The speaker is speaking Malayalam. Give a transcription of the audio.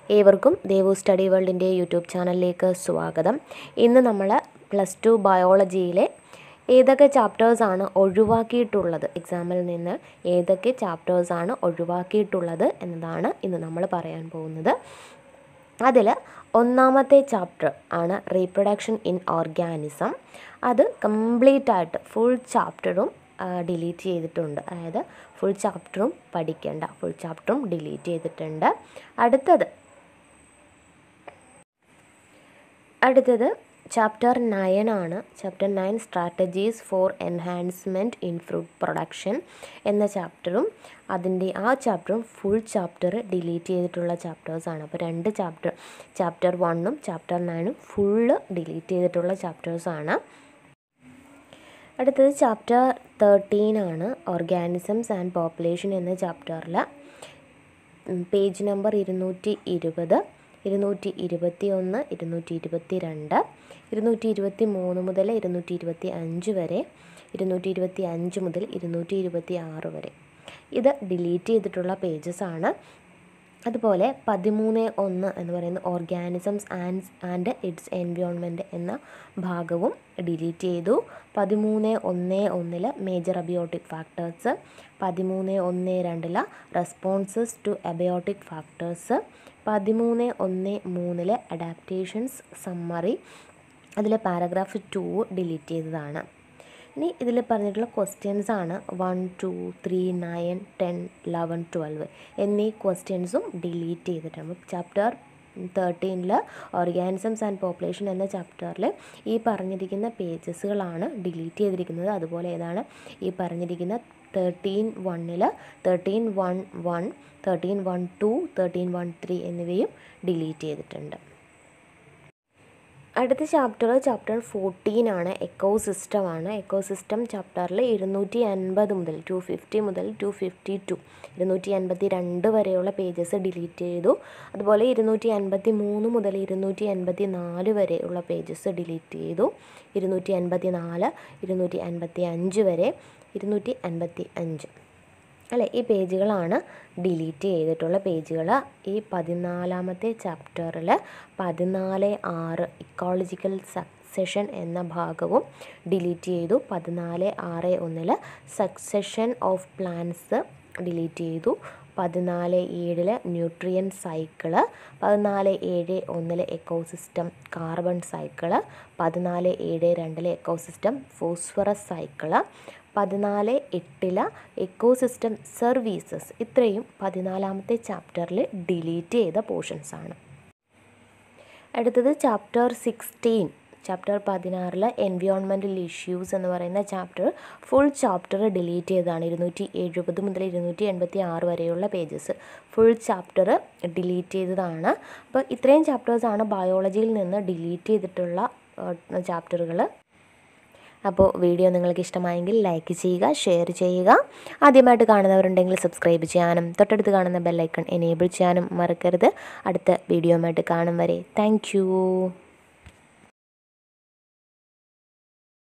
ഏവർക്കും ദേവു സ്റ്റഡി വേൾഡിൻ്റെ യൂട്യൂബ് ചാനലിലേക്ക് സ്വാഗതം ഇന്ന് നമ്മൾ പ്ലസ് ടു ബയോളജിയിലെ ഏതൊക്കെ ചാപ്റ്റേഴ്സാണ് ഒഴിവാക്കിയിട്ടുള്ളത് എക്സാമിൽ നിന്ന് ഏതൊക്കെ ചാപ്റ്റേഴ്സാണ് ഒഴിവാക്കിയിട്ടുള്ളത് എന്നതാണ് ഇന്ന് നമ്മൾ പറയാൻ പോകുന്നത് അതിൽ ഒന്നാമത്തെ ചാപ്റ്റർ ആണ് റീപ്രൊഡക്ഷൻ ഇൻ ഓർഗാനിസം അത് കംപ്ലീറ്റ് ആയിട്ട് ഫുൾ ചാപ്റ്ററും ഡിലീറ്റ് ചെയ്തിട്ടുണ്ട് അതായത് ഫുൾ ചാപ്റ്ററും പഠിക്കേണ്ട ഫുൾ ചാപ്റ്ററും ഡിലീറ്റ് ചെയ്തിട്ടുണ്ട് അടുത്തത് അടുത്തത് ചാപ്റ്റർ നയൻ ആണ് chapter nine strategies for enhancement in fruit production എന്ന ചാപ്റ്ററും അതിൻ്റെ ആ ചാപ്റ്ററും ഫുൾ ചാപ്റ്റർ ഡിലീറ്റ് ചെയ്തിട്ടുള്ള ചാപ്റ്റേഴ്സാണ് അപ്പോൾ രണ്ട് ചാപ്റ്റർ ചാപ്റ്റർ വണ്ണും ചാപ്റ്റർ നയനും ഫുള്ള് ഡിലീറ്റ് ചെയ്തിട്ടുള്ള ചാപ്റ്റേഴ്സാണ് അടുത്തത് ചാപ്റ്റർ തേർട്ടീൻ ആണ് ഓർഗാനിസംസ് ആൻഡ് പോപ്പുലേഷൻ എന്ന ചാപ്റ്ററിൽ പേജ് നമ്പർ ഇരുന്നൂറ്റി ഇരുപത് ഇരുന്നൂറ്റി ഇരുപത്തി ഒന്ന് ഇരുന്നൂറ്റി ഇരുപത്തി രണ്ട് ഇരുന്നൂറ്റി ഇരുപത്തി മൂന്ന് മുതൽ ഇരുന്നൂറ്റി ഇരുപത്തി അഞ്ച് വരെ ഇരുന്നൂറ്റി ഇരുപത്തി അഞ്ച് മുതൽ ഇരുന്നൂറ്റി ഇരുപത്തി ആറ് വരെ ഇത് ഡിലീറ്റ് ചെയ്തിട്ടുള്ള പേജസ് ആണ് അതുപോലെ പതിമൂന്ന് ഒന്ന് എന്ന് പറയുന്ന organisms and and its environment എന്ന ഭാഗവും ഡിലീറ്റ് ചെയ്തു പതിമൂന്ന് ഒന്ന് ഒന്നിൽ മേജർ അബിയോട്ടിക് ഫാക്ടേഴ്സ് പതിമൂന്ന് ഒന്ന് രണ്ടിൽ റെസ്പോൺസസ് ടു അബയോട്ടിക് ഫാക്ടേഴ്സ് പതിമൂന്ന് ഒന്ന് മൂന്നിലെ അഡാപ്റ്റേഷൻസ് സമ്മറി അതിൽ പാരഗ്രാഫ് ടു ഡിലീറ്റ് ചെയ്തതാണ് ഇനി ഇതിൽ പറഞ്ഞിട്ടുള്ള ക്വസ്റ്റ്യൻസ് ആണ് one two three nine ten eleven twelve എന്നീ ക്വസ്റ്റ്യൻസും ഡിലീറ്റ് ചെയ്തിട്ടുണ്ട് ചാപ്റ്റർ തേർട്ടീനിൽ ഓർഗാനിസംസ് ആൻഡ് പോപ്പുലേഷൻ എന്ന ചാപ്റ്ററിൽ ഈ പറഞ്ഞിരിക്കുന്ന പേജസുകളാണ് ഡിലീറ്റ് ചെയ്തിരിക്കുന്നത് അതുപോലെ ഏതാണ് ഈ പറഞ്ഞിരിക്കുന്ന തേർട്ടീൻ വണ്ണിൽ thirteen one one thirteen one two thirteen one three എന്നിവയും ഡിലീറ്റ് ചെയ്തിട്ടുണ്ട് അടുത്ത ചാപ്റ്റർ ചാപ്റ്റർ ഫോർട്ടീൻ ആണ് എക്കോ സിസ്റ്റം ആണ് എക്കോ സിസ്റ്റം ചാപ്റ്ററിൽ ഇരുന്നൂറ്റി അൻപത് മുതൽ ടു ഫിഫ്റ്റി മുതൽ ടു ഫിഫ്റ്റി ടു ഇരുന്നൂറ്റി അൻപത്തി രണ്ട് വരെയുള്ള പേജസ് ഡിലീറ്റ് ചെയ്തു അതുപോലെ ഇരുന്നൂറ്റി അൻപത്തി മൂന്ന് മുതൽ ഇരുന്നൂറ്റി അൻപത്തി നാല് വരെയുള്ള പേജസ് ഡിലീറ്റ് ചെയ്തു ഇരുന്നൂറ്റി അൻപത്തി നാല് ഇരുന്നൂറ്റി അൻപത്തി അഞ്ച് വരെ ഇരുന്നൂറ്റി അൻപത്തി അഞ്ച് അല്ലേ ഈ പേജുകളാണ് ഡിലീറ്റ് ചെയ്തിട്ടുള്ള പേജുകൾ ഈ പതിനാലാമത്തെ ചാപ്റ്ററിൽ പതിനാല് ആറ് ഇക്കോളജിക്കൽ സക്സഷൻ എന്ന ഭാഗവും ഡിലീറ്റ് ചെയ്തു പതിനാല് ആറ് ഒന്നിൽ സക്സഷൻ ഓഫ് പ്ലാന്റ്സ് ഡിലീറ്റ് ചെയ്തു പതിനാല് ഏഴിൽ ന്യൂട്രിയൻ സൈക്കിള് പതിനാല് ഏഴ് ഒന്നിൽ എക്കോസിസ്റ്റം കാർബൺ സൈക്കിള് പതിനാല് ഏഴ് രണ്ടിലെ എക്കോസിസ്റ്റം ഫോസ്ഫറസ് സൈക്കിള് പതിനാല് എട്ടിൽ എക്കോസിസ്റ്റം സർവീസസ് ഇത്രയും പതിനാലാമത്തെ ചാപ്റ്ററിൽ ഡിലീറ്റ് ചെയ്ത പോർഷൻസ് ആണ് അടുത്തത് ചാപ്റ്റർ സിക്സ്റ്റീൻ ചാപ്റ്റർ പതിനാറിൽ എൻവിയോൺമെൻറ്റൽ ഇഷ്യൂസ് എന്ന് പറയുന്ന ചാപ്റ്റർ ഫുൾ ചാപ്റ്റർ ഡിലീറ്റ് ചെയ്തതാണ് ഇരുന്നൂറ്റി എഴുപത് മുതൽ ഇരുന്നൂറ്റി എൺപത്തി ആറ് വരെയുള്ള പേജസ് ഫുൾ ചാപ്റ്റർ ഡിലീറ്റ് ചെയ്തതാണ് അപ്പോൾ ഇത്രയും ചാപ്റ്റേഴ്സാണ് ബയോളജിയിൽ നിന്ന് ഡിലീറ്റ് ചെയ്തിട്ടുള്ള ചാപ്റ്ററുകൾ അപ്പോൾ വീഡിയോ നിങ്ങൾക്ക് ഇഷ്ടമായെങ്കിൽ ലൈക്ക് ചെയ്യുക ഷെയർ ചെയ്യുക ആദ്യമായിട്ട് കാണുന്നവരുണ്ടെങ്കിൽ സബ്സ്ക്രൈബ് ചെയ്യാനും തൊട്ടടുത്ത് കാണുന്ന ബെല്ലൈക്കൺ എനേബിൾ ചെയ്യാനും മറക്കരുത് അടുത്ത വീഡിയോയുമായിട്ട് കാണും വരെ താങ്ക്